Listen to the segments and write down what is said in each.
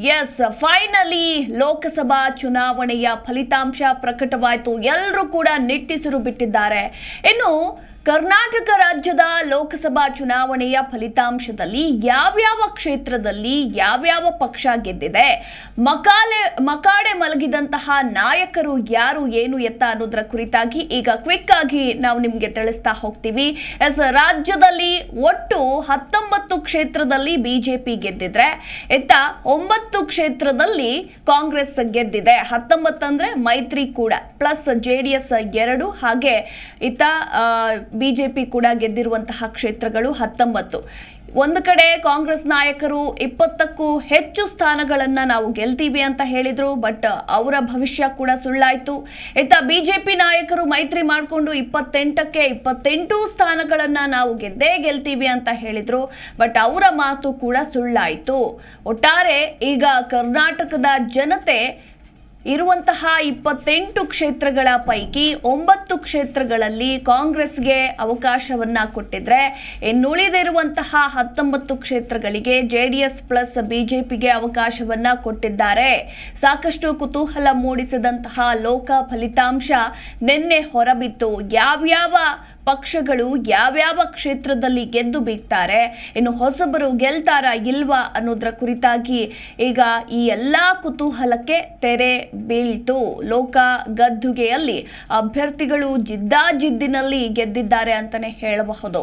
S finally Lok Sabha ಚುನಾವಣೆಯ ಫಲಿತಾಂಶ ಪ್ರಕಟವಾಯಿತು ಎಲ್ಲರೂ ಕೂಡ ನಿಟ್ಟಿಸಿರು ಬಿಟ್ಟಿದ್ದಾರೆ ಇನ್ನು ಕರ್ನಾಟಕ ರಾಜ್ಯದ ಲೋಕಸಭಾ ಚುನಾವಣೆಯ ಫಲಿತಾಂಶದಲ್ಲಿ ಯಾವ್ಯಾವ ಕ್ಷೇತ್ರದಲ್ಲಿ ಯಾವ್ಯಾವ ಪಕ್ಷ ಗೆದ್ದಿದೆ ಮಕಾಲೆ ಮಕಾಡೆ ಮಲಗಿದಂತಹ ನಾಯಕರು ಯಾರು ಏನು ಎತ್ತ ಅನ್ನೋದರ ಕುರಿತಾಗಿ ಈಗ ಕ್ವಿಕ್ ಆಗಿ ನಾವು ನಿಮಗೆ ತಿಳಿಸ್ತಾ ಹೋಗ್ತೀವಿ ಎಸ್ ರಾಜ್ಯದಲ್ಲಿ ಒಟ್ಟು ಹತ್ತೊಂಬತ್ತು ಕ್ಷೇತ್ರದಲ್ಲಿ ಬಿಜೆಪಿ ಗೆದ್ದಿದ್ರೆ ಎತ್ತ ಒಂಬತ್ತು ಕ್ಷೇತ್ರದಲ್ಲಿ ಕಾಂಗ್ರೆಸ್ ಗೆದ್ದಿದೆ ಹತ್ತೊಂಬತ್ತಂದ್ರೆ ಮೈತ್ರಿ ಕೂಡ ಪ್ಲಸ್ ಜೆ ಡಿ ಎಸ್ ಎರಡು ಹಾಗೆ ಇತ್ತ ಬಿಜೆಪಿ ಕೂಡ ಗೆದ್ದಿರುವಂತಹ ಕ್ಷೇತ್ರಗಳು ಹತ್ತೊಂಬತ್ತು ಒಂದು ಕಡೆ ಕಾಂಗ್ರೆಸ್ ನಾಯಕರು ಇಪ್ಪತ್ತಕ್ಕೂ ಹೆಚ್ಚು ಸ್ಥಾನಗಳನ್ನ ನಾವು ಗೆಲ್ತೀವಿ ಅಂತ ಹೇಳಿದ್ರು ಬಟ್ ಅವರ ಭವಿಷ್ಯ ಕೂಡ ಸುಳ್ಳಾಯ್ತು ಇತ್ತ ಬಿಜೆಪಿ ನಾಯಕರು ಮೈತ್ರಿ ಮಾಡಿಕೊಂಡು ಇಪ್ಪತ್ತೆಂಟಕ್ಕೆ ಇಪ್ಪತ್ತೆಂಟು ಸ್ಥಾನಗಳನ್ನ ನಾವು ಗೆದ್ದೇ ಗೆಲ್ತೀವಿ ಅಂತ ಹೇಳಿದ್ರು ಬಟ್ ಅವರ ಮಾತು ಕೂಡ ಸುಳ್ಳಾಯ್ತು ಒಟ್ಟಾರೆ ಈಗ ಕರ್ನಾಟಕದ ಜನತೆ ಇರುವಂತಹ ಇಪ್ಪತ್ತೆಂಟು ಕ್ಷೇತ್ರಗಳ ಪೈಕಿ ಒಂಬತ್ತು ಕ್ಷೇತ್ರಗಳಲ್ಲಿ ಕಾಂಗ್ರೆಸ್ಗೆ ಅವಕಾಶವನ್ನ ಕೊಟ್ಟಿದ್ರೆ ಇನ್ನುಳಿದಿರುವಂತಹ ಹತ್ತೊಂಬತ್ತು ಕ್ಷೇತ್ರಗಳಿಗೆ ಜೆಡಿಎಸ್ ಪ್ಲಸ್ ಬಿಜೆಪಿಗೆ ಅವಕಾಶವನ್ನ ಕೊಟ್ಟಿದ್ದಾರೆ ಸಾಕಷ್ಟು ಕುತೂಹಲ ಮೂಡಿಸಿದಂತಹ ಲೋಕ ಫಲಿತಾಂಶ ನಿನ್ನೆ ಹೊರಬಿತ್ತು ಯಾವ್ಯಾವ ಪಕ್ಷಗಳು ಯಾವ್ಯಾವ ಕ್ಷೇತ್ರದಲ್ಲಿ ಗೆದ್ದು ಬೀಗ್ತಾರೆ ಇನ್ನು ಹೊಸಬರು ಗೆಲ್ತಾರಾ ಇಲ್ವಾ ಅನ್ನೋದ್ರ ಕುರಿತಾಗಿ ಈಗ ಈ ಎಲ್ಲಾ ಕುತೂಹಲಕ್ಕೆ ತೆರೆ ಬೀಳ್ತು ಲೋಕ ಗದ್ದುಗೆಯಲ್ಲಿ ಅಭ್ಯರ್ಥಿಗಳು ಜಿದ್ದಾಜಿದ್ದಿನಲ್ಲಿ ಗೆದ್ದಿದ್ದಾರೆ ಅಂತಾನೆ ಹೇಳಬಹುದು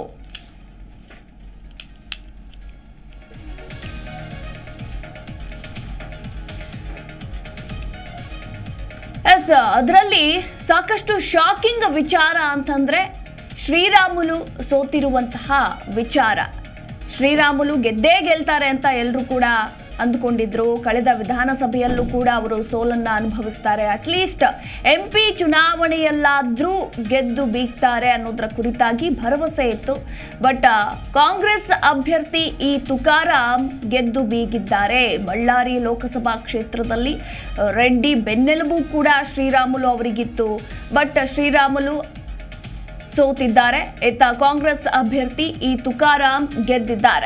ಎಸ್ ಅದರಲ್ಲಿ ಸಾಕಷ್ಟು ಶಾಕಿಂಗ್ ವಿಚಾರ ಅಂತಂದ್ರೆ ಶ್ರೀರಾಮುಲು ಸೋತಿರುವಂತಹ ವಿಚಾರ ಶ್ರೀರಾಮುಲು ಗೆದ್ದೇ ಗೆಲ್ತಾರೆ ಅಂತ ಎಲ್ಲರೂ ಕೂಡ ಅಂದ್ಕೊಂಡಿದ್ರು ಕಳೆದ ವಿಧಾನಸಭೆಯಲ್ಲೂ ಕೂಡ ಅವರು ಸೋಲನ್ನ ಅನುಭವಿಸ್ತಾರೆ ಅಟ್ಲೀಸ್ಟ್ ಎಂ ಪಿ ಚುನಾವಣೆಯಲ್ಲಾದ್ರೂ ಗೆದ್ದು ಬೀಗ್ತಾರೆ ಅನ್ನೋದ್ರ ಕುರಿತಾಗಿ ಭರವಸೆ ಇತ್ತು ಬಟ್ ಕಾಂಗ್ರೆಸ್ ಅಭ್ಯರ್ಥಿ ಈ ತುಕಾರಾಂ ಗೆದ್ದು ಬೀಗಿದ್ದಾರೆ ಬಳ್ಳಾರಿ ಲೋಕಸಭಾ ಕ್ಷೇತ್ರದಲ್ಲಿ ರೆಡ್ಡಿ ಬೆನ್ನೆಲುಬು ಕೂಡ ಶ್ರೀರಾಮುಲು ಅವರಿಗಿತ್ತು ಬಟ್ ಶ್ರೀರಾಮುಲು ಸೋತಿದ್ದಾರೆ ಇತ್ತ ಕಾಂಗ್ರೆಸ್ ಅಭ್ಯರ್ಥಿ ಈ ತುಕಾರಾಂ ಗೆದ್ದಿದ್ದಾರೆ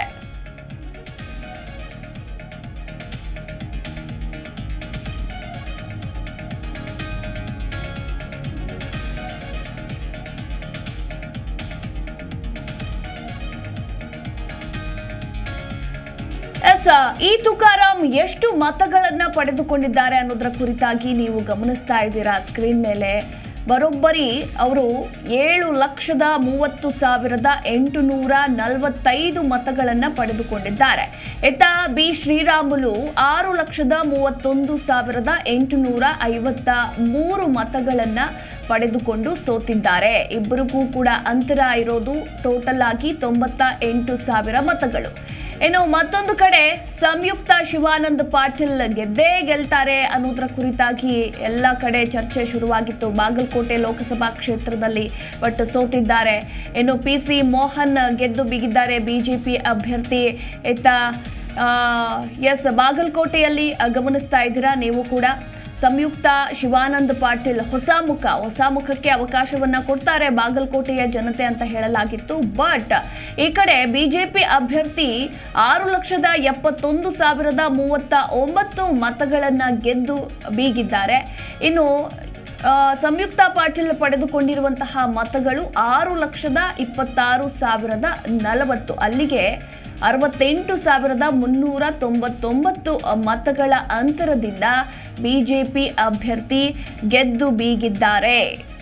ಎಸ್ ಈ ತುಕಾರಾಂ ಎಷ್ಟು ಮತಗಳನ್ನ ಪಡೆದುಕೊಂಡಿದ್ದಾರೆ ಅನ್ನೋದ್ರ ಕುರಿತಾಗಿ ನೀವು ಗಮನಿಸ್ತಾ ಇದ್ದೀರಾ ಸ್ಕ್ರೀನ್ ಮೇಲೆ ಬರೋಬ್ಬರಿ ಅವರು ಏಳು ಲಕ್ಷದ ಮೂವತ್ತು ಸಾವಿರದ ಎಂಟು ನೂರ ನಲವತ್ತೈದು ಮತಗಳನ್ನ ಪಡೆದುಕೊಂಡಿದ್ದಾರೆ ಇತ್ತ ಬಿ ಶ್ರೀರಾಮುಲು ಆರು ಲಕ್ಷದ ಮೂವತ್ತೊಂದು ಸಾವಿರದ ಎಂಟು ನೂರ ಐವತ್ತ ಮೂರು ಮತಗಳನ್ನ ಪಡೆದುಕೊಂಡು ಸೋತಿದ್ದಾರೆ ಇಬ್ಬರಿಗೂ ಕೂಡ ಅಂತರ ಇರೋದು ಟೋಟಲ್ ಆಗಿ ತೊಂಬತ್ತ ಎಂಟು ಸಾವಿರ ಮತಗಳು ಇನ್ನು ಮತ್ತೊಂದು ಕಡೆ ಸಂಯುಕ್ತ ಶಿವಾನಂದ ಪಾಟೀಲ್ ಗೆದ್ದೇ ಗೆಲ್ತಾರೆ ಅನ್ನೋದ್ರ ಕುರಿತಾಗಿ ಎಲ್ಲ ಕಡೆ ಚರ್ಚೆ ಶುರುವಾಗಿತ್ತು ಬಾಗಲಕೋಟೆ ಲೋಕಸಭಾ ಕ್ಷೇತ್ರದಲ್ಲಿ ಬಟ್ ಸೋತಿದ್ದಾರೆ ಇನ್ನು ಪಿ ಸಿ ಮೋಹನ್ ಗೆದ್ದು ಬಿಗಿದ್ದಾರೆ ಬಿಜೆಪಿ ಅಭ್ಯರ್ಥಿ ಇತ್ತ ಎಸ್ ಬಾಗಲಕೋಟೆಯಲ್ಲಿ ಗಮನಿಸ್ತಾ ಇದ್ದೀರಾ ನೀವು ಕೂಡ ಸಂಯುಕ್ತ ಶಿವಾನಂದ ಪಾಟೀಲ್ ಹೊಸ ಮುಖ ಹೊಸ ಮುಖಕ್ಕೆ ಅವಕಾಶವನ್ನ ಕೊಡ್ತಾರೆ ಬಾಗಲಕೋಟೆಯ ಜನತೆ ಅಂತ ಹೇಳಲಾಗಿತ್ತು ಬಟ್ ಈ ಕಡೆ ಬಿಜೆಪಿ ಅಭ್ಯರ್ಥಿ ಆರು ಲಕ್ಷದ ಎಪ್ಪತ್ತೊಂದು ಸಾವಿರದ ಮೂವತ್ತ ಒಂಬತ್ತು ಮತಗಳನ್ನ ಗೆದ್ದು ಬೀಗಿದ್ದಾರೆ ಇನ್ನು ಆ, ಸಂಯುಕ್ತ ಪಾಟೀಲ್ ಪಡೆದುಕೊಂಡಿರುವಂತಹ ಮತಗಳು ಆರು ಲಕ್ಷದ ಇಪ್ಪತ್ತಾರು ಸಾವಿರದ ನಲವತ್ತು ಅಲ್ಲಿಗೆ ಅರವತ್ತೆಂಟು ಸಾವಿರದ ಮುನ್ನೂರ ತೊಂಬತ್ತೊಂಬತ್ತು ಮತಗಳ ಅಂತರದಿಂದ ಬಿಜೆಪಿ ಅಭ್ಯರ್ಥಿ ಗೆದ್ದು ಬೀಗಿದ್ದಾರೆ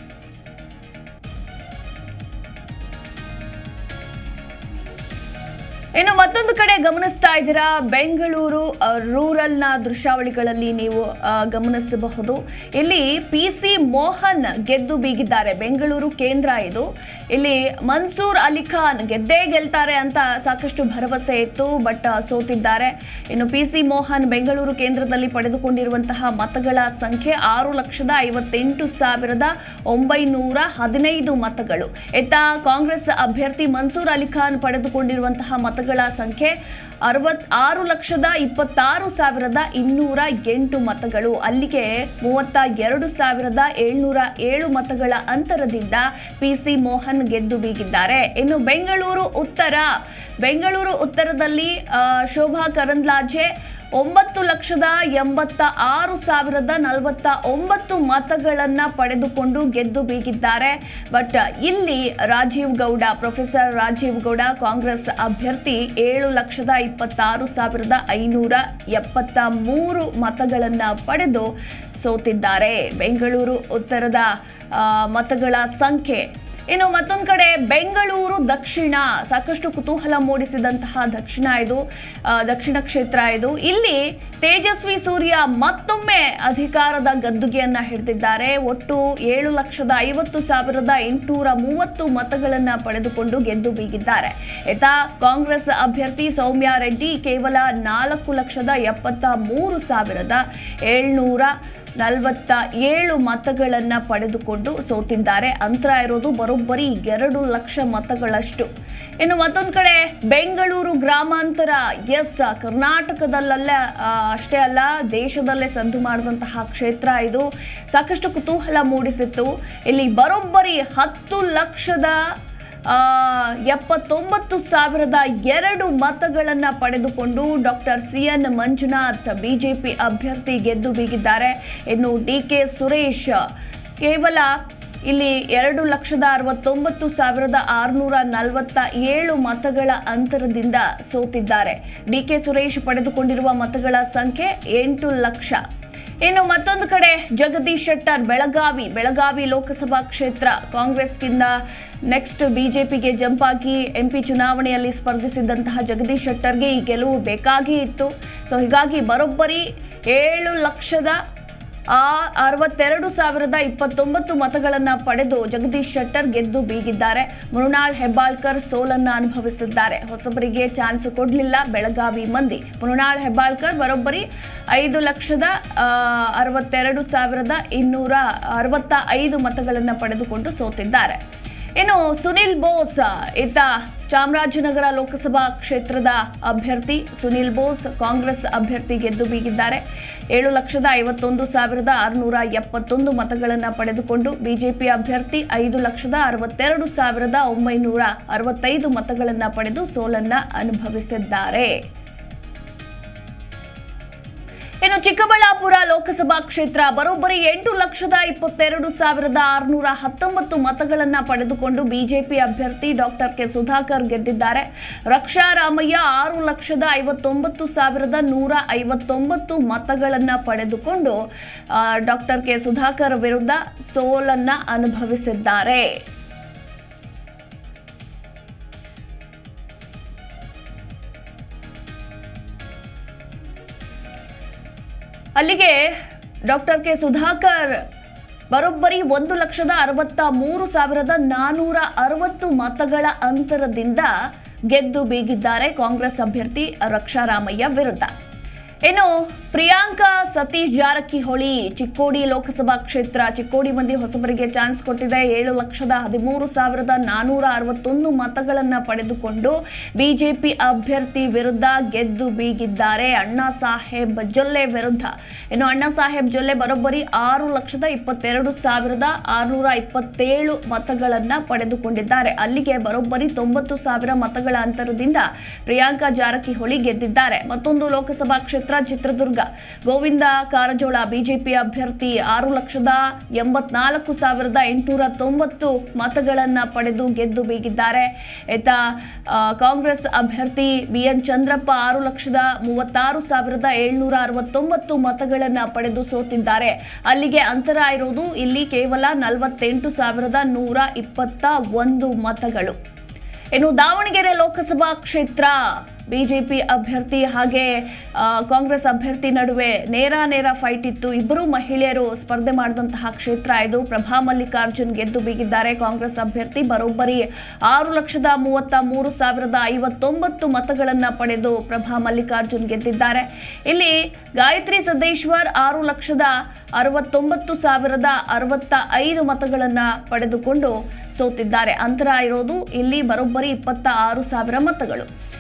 ಇನ್ನು ಮತ್ತೊಂದು ಕಡೆ ಗಮನಿಸ್ತಾ ಇದ್ದೀರಾ ಬೆಂಗಳೂರು ಆ, ರೂರಲ್ನ ದೃಶ್ಯಾವಳಿಗಳಲ್ಲಿ ನೀವು ಆ, ಗಮನಿಸಬಹುದು ಇಲ್ಲಿ ಪಿ ಸಿ ಮೋಹನ್ ಗೆದ್ದು ಬೀಗಿದ್ದಾರೆ ಬೆಂಗಳೂರು ಕೇಂದ್ರ ಇದು ಇಲ್ಲಿ ಮನ್ಸೂರ್ ಅಲಿ ಖಾನ್ ಗೆದ್ದೇ ಗೆಲ್ತಾರೆ ಅಂತ ಸಾಕಷ್ಟು ಭರವಸೆ ಇತ್ತು ಬಟ್ ಸೋತಿದ್ದಾರೆ ಇನ್ನು ಪಿ ಸಿ ಮೋಹನ್ ಬೆಂಗಳೂರು ಕೇಂದ್ರದಲ್ಲಿ ಪಡೆದುಕೊಂಡಿರುವಂತಹ ಮತಗಳ ಸಂಖ್ಯೆ ಆರು ಲಕ್ಷದ ಐವತ್ತೆಂಟು ಸಾವಿರದ ಒಂಬೈನೂರ ಹದಿನೈದು ಮತಗಳು ಇತ್ತ ಕಾಂಗ್ರೆಸ್ ಅಭ್ಯರ್ಥಿ ಮನ್ಸೂರ್ ಅಲಿ ಖಾನ್ ಪಡೆದುಕೊಂಡಿರುವಂತಹ ಮತಗಳ ಸಂಖ್ಯೆ ಅರವತ್ ಆರು ಲಕ್ಷದ ಇಪ್ಪತ್ತಾರು ಸಾವಿರದ ಇನ್ನೂರ ಎಂಟು ಮತಗಳು ಅಲ್ಲಿಗೆ ಮೂವತ್ತ ಎರಡು ಸಾವಿರದ ಏಳ್ನೂರ ಏಳು ಮತಗಳ ಅಂತರದಿಂದ ಪಿ ಸಿ ಮೋಹನ್ ಗೆದ್ದು ಬೀಗಿದ್ದಾರೆ ಇನ್ನು ಬೆಂಗಳೂರು ಉತ್ತರ ಬೆಂಗಳೂರು ಉತ್ತರದಲ್ಲಿ ಆ, ಶೋಭಾ ಕರಂದ್ಲಾಜೆ ಒಂಬತ್ತು ಲಕ್ಷದ ಎಂಬತ್ತ ಆರು ಸಾವಿರದ ನಲವತ್ತ ಒಂಬತ್ತು ಮತಗಳನ್ನ ಪಡೆದುಕೊಂಡು ಗೆದ್ದು ಬೀಗಿದ್ದಾರೆ ಬಟ್ ಇಲ್ಲಿ ರಾಜೀವ್ ಗೌಡ ಪ್ರೊಫೆಸರ್ ರಾಜೀವ್ ಗೌಡ ಕಾಂಗ್ರೆಸ್ ಅಭ್ಯರ್ಥಿ ಏಳು ಲಕ್ಷದ ಇಪ್ಪತ್ತಾರು ಸಾವಿರದ ಐನೂರ ಎಪ್ಪತ್ತ ಮೂರು ಮತಗಳನ್ನ ಪಡೆದು ಸೋತಿದ್ದಾರೆ ಬೆಂಗಳೂರು ಉತ್ತರದ ಆ, ಮತಗಳ ಸಂಖ್ಯೆ ಇನ್ನು ಮತ್ತೊಂದು ಕಡೆ ಬೆಂಗಳೂರು ದಕ್ಷಿಣ ಸಾಕಷ್ಟು ಕುತೂಹಲ ಮೂಡಿಸಿದಂತಹ ದಕ್ಷಿಣ ಇದು ಆ, ದಕ್ಷಿಣ ಕ್ಷೇತ್ರ ಇದು ಇಲ್ಲಿ ತೇಜಸ್ವಿ ಸೂರ್ಯ ಮತ್ತೊಮ್ಮೆ ಅಧಿಕಾರದ ಗದ್ದುಗೆಯನ್ನ ಹಿಡಿದಿದ್ದಾರೆ ಒಟ್ಟು ಏಳು ಲಕ್ಷದ ಐವತ್ತು ಸಾವಿರದ ಎಂಟುನೂರ ಮೂವತ್ತು ಮತಗಳನ್ನ ಪಡೆದುಕೊಂಡು ಗೆದ್ದು ಬೀಗಿದ್ದಾರೆ ಯಥಾ ಕಾಂಗ್ರೆಸ್ ಅಭ್ಯರ್ಥಿ ಸೌಮ್ಯ ರೆಡ್ಡಿ ಕೇವಲ ನಾಲ್ಕು ಲಕ್ಷದ ಎಪ್ಪತ್ತ ಮೂರು ಸಾವಿರದ ಏಳ್ನೂರ ನಲವತ್ತ ಏಳು ಮತಗಳನ್ನ ಪಡೆದುಕೊಂಡು ಸೋತಿದ್ದಾರೆ ಅಂತರ ಇರೋದು ಬರೋಬ್ಬರಿ ಎರಡು ಲಕ್ಷ ಮತಗಳಷ್ಟು ಇನ್ನು ಮತ್ತೊಂದು ಕಡೆ ಬೆಂಗಳೂರು ಗ್ರಾಮಾಂತರ ಎಸ್ ಕರ್ನಾಟಕದಲ್ಲ ಅಷ್ಟೇ ಅಲ್ಲ ದೇಶದಲ್ಲೇ ಸದ್ದು ಮಾಡಿದಂತಹ ಕ್ಷೇತ್ರ ಇದು ಸಾಕಷ್ಟು ಕುತೂಹಲ ಮೂಡಿಸಿತ್ತು ಇಲ್ಲಿ ಬರೋಬ್ಬರಿ ಹತ್ತು ಲಕ್ಷದ ಆ, ಎಪ್ಪತ್ತೊಂಬತ್ತು ಸಾವಿರದ ಎರಡು ಮತಗಳನ್ನು ಪಡೆದುಕೊಂಡು doctor C N Manjunath BJP ಅಭ್ಯರ್ಥಿ ಗೆದ್ದು ಬೀಗಿದ್ದಾರೆ ಇನ್ನು ಡಿ ಕೆ ಸುರೇಶ್ ಕೇವಲ ಇಲ್ಲಿ ಎರಡು ಲಕ್ಷದ ಅರವತ್ತೊಂಬತ್ತು ಸಾವಿರದ ಆರುನೂರ ನಲವತ್ತ ಏಳು ಮತಗಳ ಅಂತರದಿಂದ ಸೋತಿದ್ದಾರೆ ಡಿ ಕೆ ಸುರೇಶ್ ಪಡೆದುಕೊಂಡಿರುವ ಮತಗಳ ಸಂಖ್ಯೆ ಎಂಟು ಲಕ್ಷ ಇನ್ನು ಮತ್ತೊಂದು ಕಡೆ ಜಗದೀಶ್ ಶೆಟ್ಟರ್ ಬೆಳಗಾವಿ ಬೆಳಗಾವಿ ಲೋಕಸಭಾ ಕ್ಷೇತ್ರ ಕಾಂಗ್ರೆಸ್ಗಿಂದ ನೆಕ್ಸ್ಟ್ ಬಿಜೆಪಿಗೆ ಜಂಪ್ ಆಗಿ ಎಂಪಿ ಚುನಾವಣೆಯಲ್ಲಿ ಸ್ಪರ್ಧಿಸಿದಂತಹ ಜಗದೀಶ್ ಶೆಟ್ಟರ್ಗೆ ಈ ಗೆಲುವು ಬೇಕಾಗಿ ಇತ್ತು ಸೊ ಹೀಗಾಗಿ ಬರೋಬ್ಬರಿ ಏಳು ಲಕ್ಷದ ಆ ಅರವತ್ತೆರಡು ಸಾವಿರದ ಇಪ್ಪತ್ತೊಂಬತ್ತು ಮತಗಳನ್ನು ಪಡೆದು ಜಗದೀಶ್ ಶೆಟ್ಟರ್ ಗೆದ್ದು ಬೀಗಿದ್ದಾರೆ ಮೃಣಾಲ್ ಹೆಬ್ಬಾಳ್ಕರ್ ಸೋಲನ್ನ ಅನುಭವಿಸಿದ್ದಾರೆ ಹೊಸಬರಿಗೆ ಚಾನ್ಸ್ ಕೊಡಲಿಲ್ಲ ಬೆಳಗಾವಿ ಮಂದಿ ಮೃಣಾಲ್ ಹೆಬ್ಬಾಳ್ಕರ್ ಬರೋಬ್ಬರಿ ಐದು ಲಕ್ಷದ ಆ, ಅರವತ್ತೆರಡು ಸಾವಿರದ ಇನ್ನೂರ ಅರವತ್ತ ಐದು ಮತಗಳನ್ನು ಪಡೆದುಕೊಂಡು ಸೋತಿದ್ದಾರೆ ಇನ್ನು ಸುನಿಲ್ ಬೋಸ್ ಈತ ಚಾಮರಾಜನಗರ ಲೋಕಸಭಾ ಕ್ಷೇತ್ರದ ಅಭ್ಯರ್ಥಿ ಸುನಿಲ್ ಬೋಸ್ ಕಾಂಗ್ರೆಸ್ ಅಭ್ಯರ್ಥಿ ಗೆದ್ದು ಬೀಗಿದ್ದಾರೆ ಏಳು ಲಕ್ಷದ ಐವತ್ತೊಂದು ಸಾವಿರದ ಆರುನೂರ ಎಪ್ಪತ್ತೊಂದು ಮತಗಳನ್ನು ಪಡೆದುಕೊಂಡು ಬಿಜೆಪಿ ಅಭ್ಯರ್ಥಿ ಐದು ಲಕ್ಷದ ಅರವತ್ತೆರಡು ಸಾವಿರದ ಒಂಬೈನೂರ ಅರವತ್ತೈದು ಮತಗಳನ್ನು ಪಡೆದು ಸೋಲನ್ನ ಅನುಭವಿಸಿದ್ದಾರೆ ಇನ್ನು ಚಿಕ್ಕಬಳ್ಳಾಪುರ ಲೋಕಸಭಾ ಕ್ಷೇತ್ರ ಬರೋಬ್ಬರಿ ಎಂಟು ಲಕ್ಷದ ಇಪ್ಪತ್ತೆರಡು ಸಾವಿರದ ಆರುನೂರ ಹತ್ತೊಂಬತ್ತು ಮತಗಳನ್ನ ಪಡೆದುಕೊಂಡು ಬಿಜೆಪಿ ಅಭ್ಯರ್ಥಿ ಡಾಕ್ಟರ್ ಕೆ ಸುಧಾಕರ್ ಗೆದ್ದಿದ್ದಾರೆ ರಕ್ಷಾ ರಾಮಯ್ಯ ಆರು ಲಕ್ಷದ ಐವತ್ತೊಂಬತ್ತು ಸಾವಿರದ ನೂರ ಐವತ್ತೊಂಬತ್ತು ಮತಗಳನ್ನ ಪಡೆದುಕೊಂಡು ಆ, ಡಾಕ್ಟರ್ ಕೆ ಸುಧಾಕರ್ ವಿರುದ್ಧ ಸೋಲನ್ನ ಅನುಭವಿಸಿದ್ದಾರೆ ಅಲ್ಲಿಗೆ ಡಾಕ್ಟರ್ ಕೆ ಸುಧಾಕರ್ ಬರೋಬ್ಬರಿ ಒಂದು ಲಕ್ಷದ ಅರವತ್ತ ಮೂರು ಸಾವಿರದ ನಾನೂರ ಅರವತ್ತು ಮತಗಳ ಅಂತರದಿಂದ ಗೆದ್ದು ಬೀಗಿದ್ದಾರೆ ಕಾಂಗ್ರೆಸ್ ಅಭ್ಯರ್ಥಿ ರಕ್ಷಾರಾಮಯ್ಯ ವಿರುದ್ಧ ಇನ್ನು ಪ್ರಿಯಾಂಕಾ ಸತೀಶ್ ಜಾರಕಿಹೊಳಿ ಚಿಕ್ಕೋಡಿ ಲೋಕಸಭಾ ಕ್ಷೇತ್ರ ಚಿಕ್ಕೋಡಿ ಮಂದಿ ಹೊಸಬರಿಗೆ ಚಾನ್ಸ್ ಕೊಟ್ಟಿದೆ ಏಳು ಲಕ್ಷದ ಹದಿಮೂರು ಸಾವಿರದ ನಾನೂರ ಅರವತ್ತೊಂದು ಮತಗಳನ್ನು ಪಡೆದುಕೊಂಡು ಬಿಜೆಪಿ ಅಭ್ಯರ್ಥಿ ವಿರುದ್ಧ ಗೆದ್ದು ಬೀಗಿದ್ದಾರೆ ಅಣ್ಣಾ ಸಾಹೇಬ್ ಜೊಲ್ಲೆ ವಿರುದ್ಧ ಇನ್ನು ಅಣ್ಣಾ ಸಾಹೇಬ್ ಜೊಲ್ಲೆ ಬರೋಬ್ಬರಿ ಆರು ಲಕ್ಷದ ಇಪ್ಪತ್ತೆರಡು ಸಾವಿರದ ಆರುನೂರ ಇಪ್ಪತ್ತೇಳು ಮತಗಳನ್ನ ಪಡೆದುಕೊಂಡಿದ್ದಾರೆ ಅಲ್ಲಿಗೆ ಬರೋಬ್ಬರಿ ತೊಂಬತ್ತು ಸಾವಿರ ಮತಗಳ ಅಂತರದಿಂದ ಪ್ರಿಯಾಂಕಾ ಜಾರಕಿಹೊಳಿ ಗೆದ್ದಿದ್ದಾರೆ ಮತ್ತೊಂದು ಲೋಕಸಭಾ ಕ್ಷೇತ್ರ ಚಿತ್ರದುರ್ಗ ಗೋವಿಂದ ಕಾರಜೋಳ ಬಿಜೆಪಿ ಅಭ್ಯರ್ಥಿ ಆರು ಲಕ್ಷದ ಎಂಬತ್ನಾಲ್ಕು ಸಾವಿರದ ಎಂಟುನೂರ ತೊಂಬತ್ತು ಮತಗಳನ್ನ ಪಡೆದು ಗೆದ್ದು ಬೀಗಿದ್ದಾರೆ ಇತ್ತ ಆ, ಕಾಂಗ್ರೆಸ್ ಅಭ್ಯರ್ಥಿ ಬಿ ಎನ್ ಚಂದ್ರಪ್ಪ ಆರು ಲಕ್ಷದ ಮೂವತ್ತಾರು ಸಾವಿರದ ಏಳ್ನೂರ ಅರವತ್ತೊಂಬತ್ತು ಮತಗಳನ್ನ ಪಡೆದು ಸೋತಿದ್ದಾರೆ ಅಲ್ಲಿಗೆ ಅಂತರ ಇರೋದು ಇಲ್ಲಿ ಕೇವಲ ನಲವತ್ತೆಂಟು ಸಾವಿರದ ನೂರ ಇಪ್ಪತ್ತ ಒಂದು ಮತಗಳು ಇನ್ನು ದಾವಣಗೆರೆ ಲೋಕಸಭಾ ಕ್ಷೇತ್ರ ಬಿಜೆಪಿ ಅಭ್ಯರ್ಥಿ ಹಾಗೆ ಆ, ಕಾಂಗ್ರೆಸ್ ಅಭ್ಯರ್ಥಿ ನಡುವೆ ನೇರ ನೇರ ಫೈಟ್ ಇತ್ತು ಇಬ್ಬರು ಮಹಿಳೆಯರು ಸ್ಪರ್ಧೆ ಮಾಡಿದಂತಹ ಕ್ಷೇತ್ರ ಇದು ಪ್ರಭಾ ಮಲ್ಲಿಕಾರ್ಜುನ್ ಗೆದ್ದು ಬೀಗಿದ್ದಾರೆ ಕಾಂಗ್ರೆಸ್ ಅಭ್ಯರ್ಥಿ ಬರೋಬ್ಬರಿ ಆರು ಲಕ್ಷದ ಮೂವತ್ತ ಮೂರು ಸಾವಿರದ ಐವತ್ತೊಂಬತ್ತು ಮತಗಳನ್ನು ಪಡೆದು ಪ್ರಭಾ ಮಲ್ಲಿಕಾರ್ಜುನ್ ಗೆದ್ದಿದ್ದಾರೆ ಇಲ್ಲಿ ಗಾಯತ್ರಿ ಸದೇಶ್ವರ್ ಆರು ಲಕ್ಷದ ಅರವತ್ತೊಂಬತ್ತು ಸಾವಿರದ ಅರವತ್ತ ಐದು ಮತಗಳನ್ನು ಪಡೆದುಕೊಂಡು ಸೋತಿದ್ದಾರೆ ಅಂತರ ಇರೋದು ಇಲ್ಲಿ ಬರೋಬ್ಬರಿ ಇಪ್ಪತ್ತ ಆರು ಸಾವಿರ ಮತಗಳು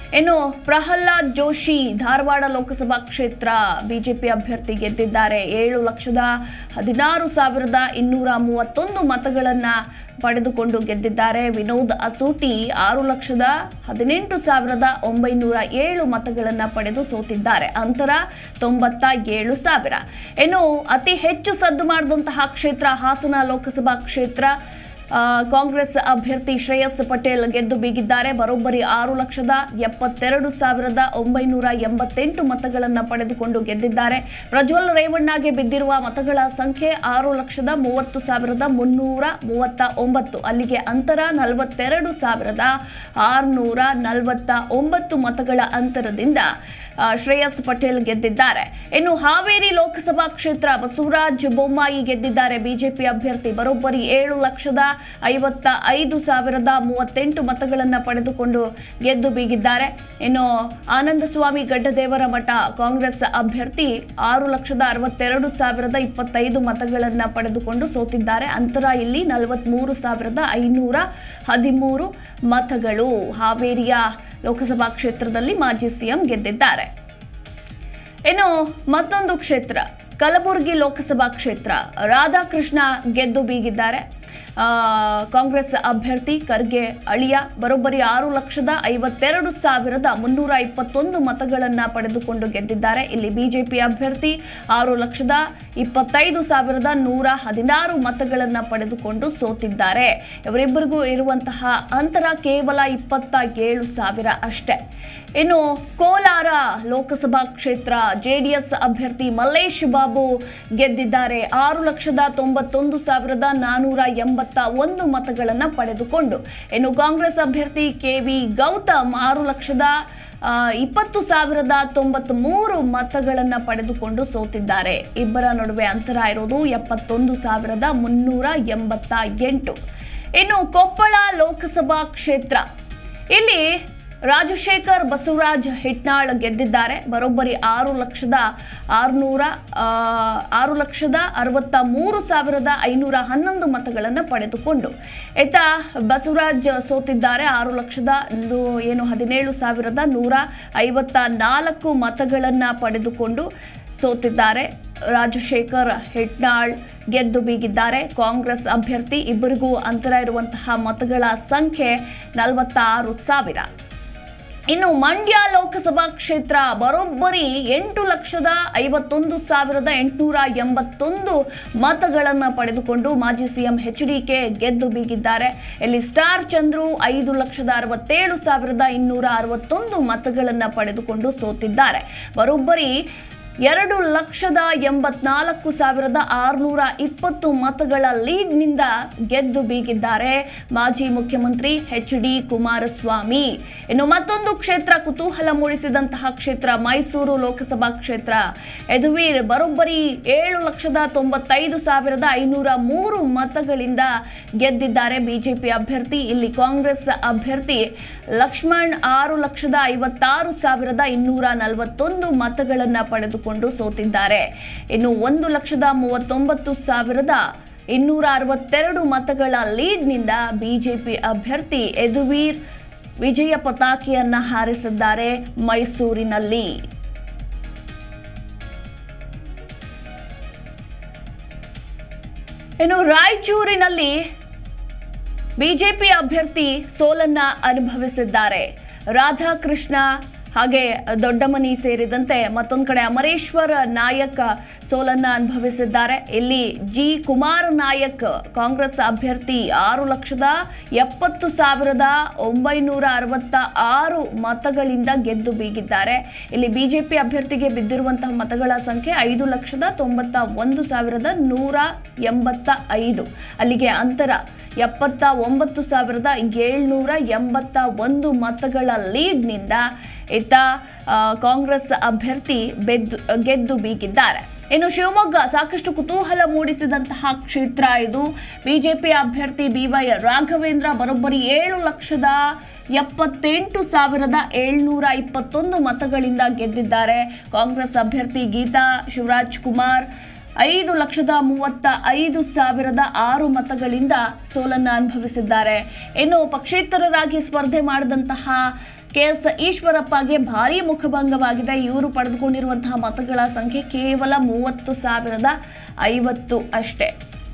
ಇನ್ನು ಪ್ರಹ್ಲಾದ್ ಜೋಶಿ ಧಾರವಾಡ ಲೋಕಸಭಾ ಕ್ಷೇತ್ರ ಬಿಜೆಪಿ ಅಭ್ಯರ್ಥಿ ಗೆದ್ದಿದ್ದಾರೆ ಏಳು ಲಕ್ಷದ ಹದಿನಾರು ಸಾವಿರದ ಇನ್ನೂರ ಮೂವತ್ತೊಂದು ಮತಗಳನ್ನು ಪಡೆದುಕೊಂಡು ಗೆದ್ದಿದ್ದಾರೆ ವಿನೋದ್ ಅಸೋಟಿ ಆರು ಲಕ್ಷದ ಹದಿನೆಂಟು ಸಾವಿರದ ಒಂಬೈನೂರ ಏಳು ಮತಗಳನ್ನು ಪಡೆದು ಸೋತಿದ್ದಾರೆ ಅಂತರ ತೊಂಬತ್ತ ಏಳು ಸಾವಿರ ಇನ್ನು ಅತಿ ಹೆಚ್ಚು ಸದ್ದು ಮಾಡಿದಂತಹ ಕ್ಷೇತ್ರ ಹಾಸನ ಲೋಕಸಭಾ ಕ್ಷೇತ್ರ ಆ, ಕಾಂಗ್ರೆಸ್ ಅಭ್ಯರ್ಥಿ ಶ್ರೇಯಸ್ ಪಟೇಲ್ ಗೆದ್ದು ಬೀಗಿದ್ದಾರೆ ಬರೋಬ್ಬರಿ ಆರು ಲಕ್ಷದ ಎಪ್ಪತ್ತೆರಡು ಸಾವಿರದ ಒಂಬೈನೂರ ಎಂಬತ್ತೆಂಟು ಮತಗಳನ್ನು ಪಡೆದುಕೊಂಡು ಗೆದ್ದಿದ್ದಾರೆ ಪ್ರಜ್ವಲ್ ರೇವಣ್ಣಗೆ ಬಿದ್ದಿರುವ ಮತಗಳ ಸಂಖ್ಯೆ ಆರು ಲಕ್ಷದ ಮೂವತ್ತು ಸಾವಿರದ ಮುನ್ನೂರ ಮೂವತ್ತ ಒಂಬತ್ತು ಅಲ್ಲಿಗೆ ಅಂತರ ನಲವತ್ತೆರಡು ಸಾವಿರದ ಆರುನೂರ ನಲವತ್ತ ಒಂಬತ್ತು ಮತಗಳ ಅಂತರದಿಂದ ಆ, ಶ್ರೇಯಸ್ ಪಟೇಲ್ ಗೆದ್ದಿದ್ದಾರೆ ಇನ್ನು ಹಾವೇರಿ ಲೋಕಸಭಾ ಕ್ಷೇತ್ರ ಬಸವರಾಜ್ ಬೊಮ್ಮಾಯಿ ಗೆದ್ದಿದ್ದಾರೆ ಬಿಜೆಪಿ ಅಭ್ಯರ್ಥಿ ಬರೋಬ್ಬರಿ ಏಳು ಲಕ್ಷದ ಐವತ್ತ ಐದು ಸಾವಿರದ ಮೂವತ್ತೆಂಟು ಮತಗಳನ್ನು ಪಡೆದುಕೊಂಡು ಗೆದ್ದು ಬೀಗಿದ್ದಾರೆ ಇನ್ನು ಆನಂದ ಸ್ವಾಮಿ ಗಡ್ಡದೇವರ ಮಠ ಕಾಂಗ್ರೆಸ್ ಅಭ್ಯರ್ಥಿ ಆರು ಲಕ್ಷದ ಅರವತ್ತೆರಡು ಸಾವಿರದ ಇಪ್ಪತ್ತೈದು ಮತಗಳನ್ನು ಪಡೆದುಕೊಂಡು ಸೋತಿದ್ದಾರೆ ಅಂತರ ಇಲ್ಲಿ ನಲವತ್ಮೂರು ಸಾವಿರದ ಐನೂರ ಹದಿಮೂರು ಮತಗಳು ಹಾವೇರಿಯ ಲೋಕಸಭಾ ಕ್ಷೇತ್ರದಲ್ಲಿ ಮಾಜಿ ಸಿಎಂ ಗೆದ್ದಿದ್ದಾರೆ ಇನ್ನು ಮತ್ತೊಂದು ಕ್ಷೇತ್ರ ಕಲಬುರಗಿ ಲೋಕಸಭಾ ಕ್ಷೇತ್ರ ರಾಧಾಕೃಷ್ಣ ಗೆದ್ದು ಬೀಗಿದ್ದಾರೆ ಆ, ಕಾಂಗ್ರೆಸ್ ಅಭ್ಯರ್ಥಿ ಖರ್ಗೆ ಅಳಿಯ ಬರೋಬ್ಬರಿ ಆರು ಲಕ್ಷದ ಐವತ್ತೆರಡು ಸಾವಿರದ ಮುನ್ನೂರ ಇಪ್ಪತ್ತೊಂದು ಮತಗಳನ್ನು ಪಡೆದುಕೊಂಡು ಗೆದ್ದಿದ್ದಾರೆ ಇಲ್ಲಿ ಬಿಜೆಪಿ ಅಭ್ಯರ್ಥಿ ಆರು ಲಕ್ಷದ ಇಪ್ಪತ್ತೈದು ಸಾವಿರದ ನೂರ ಹದಿನಾರು ಮತಗಳನ್ನು ಪಡೆದುಕೊಂಡು ಸೋತಿದ್ದಾರೆ ಇವರಿಬ್ಬರಿಗೂ ಇರುವಂತಹ ಅಂತರ ಕೇವಲ ಇಪ್ಪತ್ತ ಏಳು ಸಾವಿರ ಅಷ್ಟೇ ಇನ್ನು ಕೋಲಾರ ಲೋಕಸಭಾ ಕ್ಷೇತ್ರ ಜೆಡಿಎಸ್ ಅಭ್ಯರ್ಥಿ ಮಲ್ಲೇಶ್ ಬಾಬು ಗೆದ್ದಿದ್ದಾರೆ ಆರು ಲಕ್ಷದ ತೊಂಬತ್ತೊಂದು ಸಾವಿರದ ನಾನೂರ ಎಂಬತ್ತ ಒಂದು ಮತಗಳನ್ನು ಪಡೆದುಕೊಂಡು ಇನ್ನು ಕಾಂಗ್ರೆಸ್ ಅಭ್ಯರ್ಥಿ ಕೆ ವಿ ಗೌತಮ್ ಆರು ಲಕ್ಷದ ಆ, ಇಪ್ಪತ್ತು ಸಾವಿರದ ತೊಂಬತ್ತ್ ಮೂರು ಮತಗಳನ್ನು ಪಡೆದುಕೊಂಡು ಸೋತಿದ್ದಾರೆ ಇಬ್ಬರ ನಡುವೆ ಅಂತರ ಇರೋದು ಎಪ್ಪತ್ತೊಂದು ಸಾವಿರದ ಮುನ್ನೂರ ಎಂಬತ್ತ ಎಂಟು ಇನ್ನು ಕೊಪ್ಪಳ ಲೋಕಸಭಾ ಕ್ಷೇತ್ರ ಇಲ್ಲಿ ರಾಜಶೇಖರ್ ಬಸವರಾಜ್ ಹಿಟ್ನಾಳ್ ಗೆದ್ದಿದ್ದಾರೆ ಬರೋಬ್ಬರಿ ಆರು ಲಕ್ಷದ ಆರುನೂರ ಆ, ಆರು ಲಕ್ಷದ ಅರವತ್ತ ಮೂರು ಸಾವಿರದ ಐನೂರ ಹನ್ನೊಂದು ಮತಗಳನ್ನು ಪಡೆದುಕೊಂಡು ಈತ ಬಸವರಾಜ್ ಸೋತಿದ್ದಾರೆ ಆರು ಲಕ್ಷದ ನು- ಏನು ಹದಿನೇಳು ಸಾವಿರದ ನೂರ ಐವತ್ತ ನಾಲ್ಕು ಮತಗಳನ್ನು ಪಡೆದುಕೊಂಡು ಸೋತಿದ್ದಾರೆ ರಾಜಶೇಖರ್ ಹೆಟ್ನಾಳ್ ಗೆದ್ದು ಬೀಗಿದ್ದಾರೆ ಕಾಂಗ್ರೆಸ್ ಅಭ್ಯರ್ಥಿ ಇಬ್ಬರಿಗೂ ಅಂತರ ಇರುವಂತಹ ಮತಗಳ ಸಂಖ್ಯೆ ನಲವತ್ತಾರು ಸಾವಿರ ಇನ್ನು ಮಂಡ್ಯ ಲೋಕಸಭಾ ಕ್ಷೇತ್ರ ಬರೋಬ್ಬರಿ ಎಂಟು ಲಕ್ಷದ ಐವತ್ತೊಂದು ಸಾವಿರದ ಎಂಟುನೂರ ಎಂಬತ್ತೊಂದು ಮತಗಳನ್ನು ಪಡೆದುಕೊಂಡು ಮಾಜಿ ಸಿಎಂ ಎಚ್ ಡಿಕೆ ಗೆದ್ದು ಬೀಗಿದ್ದಾರೆ ಇಲ್ಲಿ ಸ್ಟಾರ್ ಚಂದ್ರು ಐದು ಲಕ್ಷದ ಅರವತ್ತೇಳು ಸಾವಿರದ ಇನ್ನೂರ ಅರವತ್ತೊಂದು ಮತಗಳನ್ನು ಪಡೆದುಕೊಂಡು ಸೋತಿದ್ದಾರೆ ಬರೋಬ್ಬರಿ ಎರಡು ಲಕ್ಷದ ಎಂಬತ್ನಾಲ್ಕು ಸಾವಿರದ ಆರುನೂರ ಇಪ್ಪತ್ತು ಮತಗಳ ಲೀಡ್ನಿಂದ ಗೆದ್ದು ಬೀಗಿದ್ದಾರೆ ಮಾಜಿ ಮುಖ್ಯಮಂತ್ರಿ ಎಚ್ ಡಿ ಕುಮಾರಸ್ವಾಮಿ ಇನ್ನು ಮತ್ತೊಂದು ಕ್ಷೇತ್ರ ಕುತೂಹಲ ಮೂಡಿಸಿದಂತಹ ಕ್ಷೇತ್ರ ಮೈಸೂರು ಲೋಕಸಭಾ ಕ್ಷೇತ್ರ ಯದುವೀರ್ ಬರೋಬ್ಬರಿ ಏಳು ಲಕ್ಷದ ತೊಂಬತ್ತೈದು ಸಾವಿರದ ಐನೂರ ಮೂರು ಮತಗಳಿಂದ ಗೆದ್ದಿದ್ದಾರೆ ಬಿಜೆಪಿ ಅಭ್ಯರ್ಥಿ ಇಲ್ಲಿ ಕಾಂಗ್ರೆಸ್ ಅಭ್ಯರ್ಥಿ ಲಕ್ಷ್ಮಣ್ ಆರು ಲಕ್ಷದ ಐವತ್ತಾರು ಸಾವಿರದ ಇನ್ನೂರ ನಲವತ್ತೊಂದು ಮತಗಳನ್ನು ಪಡೆದುಕೊಂಡು ಸೋತಿದ್ದಾರೆ ಇನ್ನು ಒಂದು ಲಕ್ಷದ ಮೂವತ್ತೊಂಬತ್ತು ಸಾವಿರದ ಇನ್ನೂರ ಅರವತ್ತೆರಡು ಮತಗಳ ಲೀಡ್ನಿಂದ ಬಿಜೆಪಿ ಅಭ್ಯರ್ಥಿ ಯದುವೀರ್ ವಿಜಯ ಪತಾಕೆಯನ್ನ ಹಾರಿಸಿದ್ದಾರೆ ಮೈಸೂರಿನಲ್ಲಿ ಇನ್ನು ರಾಯಚೂರಿನಲ್ಲಿ ಬಿಜೆಪಿ ಅಭ್ಯರ್ಥಿ ಸೋಲನ್ನ ಅನುಭವಿಸಿದ್ದಾರೆ ರಾಧಾಕೃಷ್ಣ ಹಾಗೆ ದೊಡ್ಡಮನಿ ಸೇರಿದಂತೆ ಮತ್ತೊಂದು ಕಡೆ ಅಮರೇಶ್ವರ ನಾಯಕ್ ಸೋಲನ್ನ ಅನುಭವಿಸಿದ್ದಾರೆ ಇಲ್ಲಿ ಜಿ ಕುಮಾರ್ ನಾಯಕ್ ಕಾಂಗ್ರೆಸ್ ಅಭ್ಯರ್ಥಿ ಆರು ಲಕ್ಷದ ಎಪ್ಪತ್ತು ಸಾವಿರದ ಒಂಬೈನೂರ ಅರವತ್ತ ಆರು ಮತಗಳಿಂದ ಗೆದ್ದು ಬೀಗಿದ್ದಾರೆ ಇಲ್ಲಿ ಬಿಜೆಪಿ ಅಭ್ಯರ್ಥಿಗೆ ಬಿದ್ದಿರುವಂತಹ ಮತಗಳ ಸಂಖ್ಯೆ ಐದು ಲಕ್ಷದ ತೊಂಬತ್ತ ಒಂದು ಸಾವಿರದ ನೂರ ಎಂಬತ್ತ ಐದು ಅಲ್ಲಿಗೆ ಅಂತರ ಎಪ್ಪತ್ತ ಒಂಬತ್ತು ಸಾವಿರದ ಏಳ್ನೂರ ಎಂಬತ್ತ ಒಂದು ಮತಗಳ ಲೀಡ್ನಿಂದ ಈತ ಆ, ಕಾಂಗ್ರೆಸ್ ಅಭ್ಯರ್ಥಿ ಬೆದ್ದು ಗೆದ್ದು ಬೀಗಿದ್ದಾರೆ ಇನ್ನು ಶಿವಮೊಗ್ಗ ಸಾಕಷ್ಟು ಕುತೂಹಲ ಮೂಡಿಸಿದಂತಹ ಕ್ಷೇತ್ರ ಇದು ಬಿಜೆಪಿ ಅಭ್ಯರ್ಥಿ ಬಿವೈ ರಾಘವೇಂದ್ರ ಬರೋಬ್ಬರಿ ಏಳು ಲಕ್ಷದ ಎಪ್ಪತ್ತೆಂಟು ಸಾವಿರದ ಏಳ್ನೂರ ಇಪ್ಪತ್ತೊಂದು ಮತಗಳಿಂದ ಗೆದ್ದಿದ್ದಾರೆ ಕಾಂಗ್ರೆಸ್ ಅಭ್ಯರ್ಥಿ ಗೀತಾ ಶಿವರಾಜ್ ಕುಮಾರ್ ಐದು ಲಕ್ಷದ ಮೂವತ್ತ ಐದು ಸಾವಿರದ ಆರು ಮತಗಳಿಂದ ಸೋಲನ್ನು ಅನುಭವಿಸಿದ್ದಾರೆ ಇನ್ನು ಪಕ್ಷೇತರರಾಗಿ ಸ್ಪರ್ಧೆ ಮಾಡಿದಂತಹ ಕೆ ಎಸ್ ಈಶ್ವರಪ್ಪಗೆ ಭಾರೀ ಮುಖಭಂಗವಾಗಿದೆ ಇವರು ಪಡೆದುಕೊಂಡಿರುವಂತಹ ಮತಗಳ ಸಂಖ್ಯೆ ಕೇವಲ ಮೂವತ್ತು ಸಾವಿರದ ಐವತ್ತು ಅಷ್ಟೇ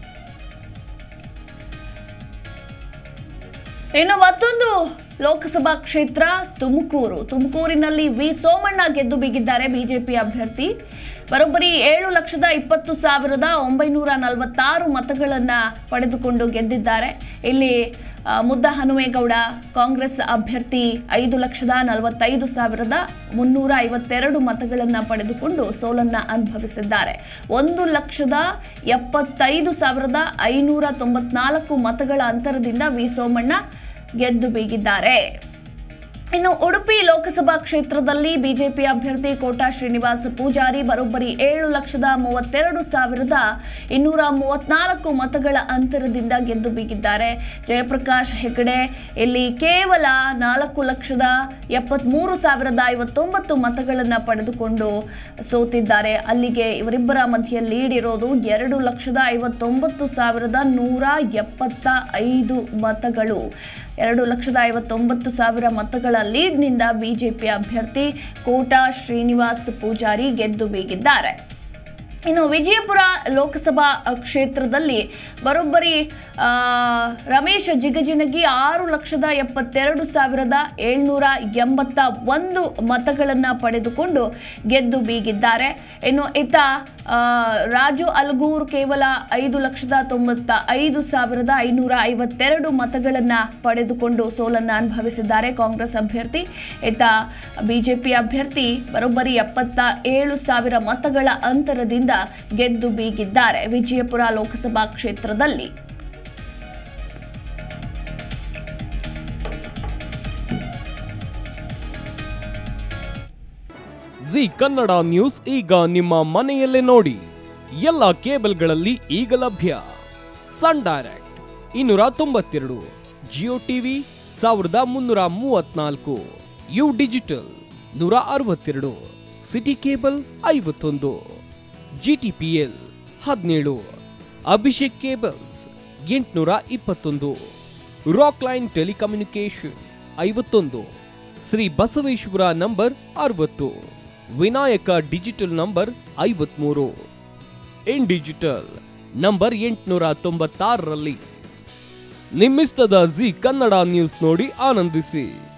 ಇನ್ನು ಮತ್ತೊಂದು ಲೋಕಸಭಾ ಕ್ಷೇತ್ರ ತುಮಕೂರು ತುಮಕೂರಿನಲ್ಲಿ ವಿ ಸೋಮಣ್ಣ ಗೆದ್ದು ಬಿಗಿದ್ದಾರೆ ಬಿಜೆಪಿ ಅಭ್ಯರ್ಥಿ ಬರೋಬ್ಬರಿ ಏಳು ಲಕ್ಷದ ಇಪ್ಪತ್ತು ಸಾವಿರದ ಒಂಬೈನೂರ ನಲವತ್ತಾರು ಮತಗಳನ್ನು ಪಡೆದುಕೊಂಡು ಗೆದ್ದಿದ್ದಾರೆ ಇಲ್ಲಿ ಆ, ಮುದ್ದ ಹನುಮೇಗೌಡ ಕಾಂಗ್ರೆಸ್ ಅಭ್ಯರ್ಥಿ ಐದು ಲಕ್ಷದ ನಲವತ್ತೈದು ಸಾವಿರದ ಮುನ್ನೂರ ಐವತ್ತೆರಡು ಮತಗಳನ್ನು ಪಡೆದುಕೊಂಡು ಸೋಲನ್ನು ಅನುಭವಿಸಿದ್ದಾರೆ ಒಂದು ಲಕ್ಷದ ಎಪ್ಪತ್ತೈದು ಸಾವಿರದ ಐನೂರ ತೊಂಬತ್ನಾಲ್ಕು ಮತಗಳ ಅಂತರದಿಂದ ವಿ ಸೋಮಣ್ಣ ಗೆದ್ದು ಬೀಗಿದ್ದಾರೆ ಇನ್ನು ಉಡುಪಿ ಲೋಕಸಭಾ ಕ್ಷೇತ್ರದಲ್ಲಿ ಬಿಜೆಪಿ ಅಭ್ಯರ್ಥಿ ಕೋಟಾ ಶ್ರೀನಿವಾಸ ಪೂಜಾರಿ ಬರೋಬ್ಬರಿ ಏಳು ಲಕ್ಷದ ಮೂವತ್ತೆರಡು ಸಾವಿರದ ಇನ್ನೂರ ಮೂವತ್ನಾಲ್ಕು ಮತಗಳ ಅಂತರದಿಂದ ಗೆದ್ದು ಬೀಗಿದ್ದಾರೆ ಜಯಪ್ರಕಾಶ್ ಹೆಗಡೆ ಇಲ್ಲಿ ಕೇವಲ ನಾಲ್ಕು ಲಕ್ಷದ ಎಪ್ಪತ್ಮೂರು ಸಾವಿರದ ಐವತ್ತೊಂಬತ್ತು ಮತಗಳನ್ನು ಪಡೆದುಕೊಂಡು ಸೋತಿದ್ದಾರೆ ಅಲ್ಲಿಗೆ ಇವರಿಬ್ಬರ ಮಧ್ಯೆ ಲೀಡ್ ಇರೋದು ಎರಡು ಲಕ್ಷದ ಐವತ್ತೊಂಬತ್ತು ಸಾವಿರದ ನೂರ ಎಪ್ಪತ್ತ ಐದು ಮತಗಳು ಎರಡು ಲಕ್ಷದ ಐವತ್ತೊಂಬತ್ತು ಸಾವಿರ ಮತಗಳ ಲೀಡ್ನಿಂದ ಬಿಜೆಪಿ ಅಭ್ಯರ್ಥಿ ಕೋಟಾ ಶ್ರೀನಿವಾಸ್ ಪೂಜಾರಿ ಗೆದ್ದು ಬೀಗಿದ್ದಾರೆ ಇನ್ನು ವಿಜಯಪುರ ಲೋಕಸಭಾ ಕ್ಷೇತ್ರದಲ್ಲಿ ಬರೋಬ್ಬರಿ ಆ, ರಮೇಶ್ ಜಿಗಜಿಣಗಿ ಆರು ಲಕ್ಷದ ಎಪ್ಪತ್ತೆರಡು ಸಾವಿರದ ಏಳ್ನೂರ ಎಂಬತ್ತ ಒಂದು ಮತಗಳನ್ನು ಪಡೆದುಕೊಂಡು ಗೆದ್ದು ಬೀಗಿದ್ದಾರೆ ಇನ್ನು ಇತ ಆ, ರಾಜು ಅಲ್ಗೂರ್ ಕೇವಲ ಐದು ಲಕ್ಷದ ತೊಂಬತ್ತ ಐದು ಸಾವಿರದ ಐನೂರ ಐವತ್ತೆರಡು ಮತಗಳನ್ನು ಪಡೆದುಕೊಂಡು ಸೋಲನ್ನು ಅನುಭವಿಸಿದ್ದಾರೆ ಕಾಂಗ್ರೆಸ್ ಅಭ್ಯರ್ಥಿ ಇತ ಬಿಜೆಪಿ ಅಭ್ಯರ್ಥಿ ಬರೋಬ್ಬರಿ ಎಪ್ಪತ್ತ ಏಳು ಸಾವಿರ ಮತಗಳ ಅಂತರದಿಂದ ಗೆದ್ದು ಬೀಗಿದ್ದಾರೆ ವಿಜಯಪುರ ಲೋಕಸಭಾ ಕ್ಷೇತ್ರದಲ್ಲಿ ಜಿ ಕನ್ನಡ ನ್ಯೂಸ್ ಈಗ ನಿಮ್ಮ ಮನೆಯಲ್ಲೇ ನೋಡಿ ಎಲ್ಲ ಕೇಬಲ್ಗಳಲ್ಲಿ ಈಗ ಲಭ್ಯ ಸನ್ ಡೈರೆಕ್ಟ್ ಇನ್ನೂರ ತೊಂಬತ್ತೆರಡು ಜಿಯೋ ಟಿವಿ ಸಾವಿರದ ಮುನ್ನೂರ ಮೂವತ್ನಾಲ್ಕು ಯು ಡಿಜಿಟಲ್ ನೂರ ಅರವತ್ತೆರಡು ಸಿಟಿ ಕೇಬಲ್ ಐವತ್ತೊಂದು ಜಿ ಟಿ ಪಿ ಎಲ್ ಹದಿನೇಳು ಅಭಿಷೇಕ್ ಕೇಬಲ್ಸ್ ಎಂಟುನೂರ ಇಪ್ಪತ್ತೊಂದು ರಾಕ್ ಲೈನ್ ಟೆಲಿಕಮ್ಯುನಿಕೇಶನ್ ಐವತ್ತೊಂದು ಶ್ರೀ ಬಸವೇಶ್ವರ ನಂಬರ್ ಅರವತ್ತು ವಿನಾಯಕ ಡಿಜಿಟಲ್ ನಂಬರ್ ಐವತ್ಮೂರು ಇನ್ ಡಿಜಿಟಲ್ ನಂಬರ್ ಎಂಟುನೂರ ತೊಂಬತ್ತಾರರಲ್ಲಿ ನಿಮ್ಮಿಸ್ತದ ಜಿ ಕನ್ನಡ ನ್ಯೂಸ್ ನೋಡಿ ಆನಂದಿಸಿ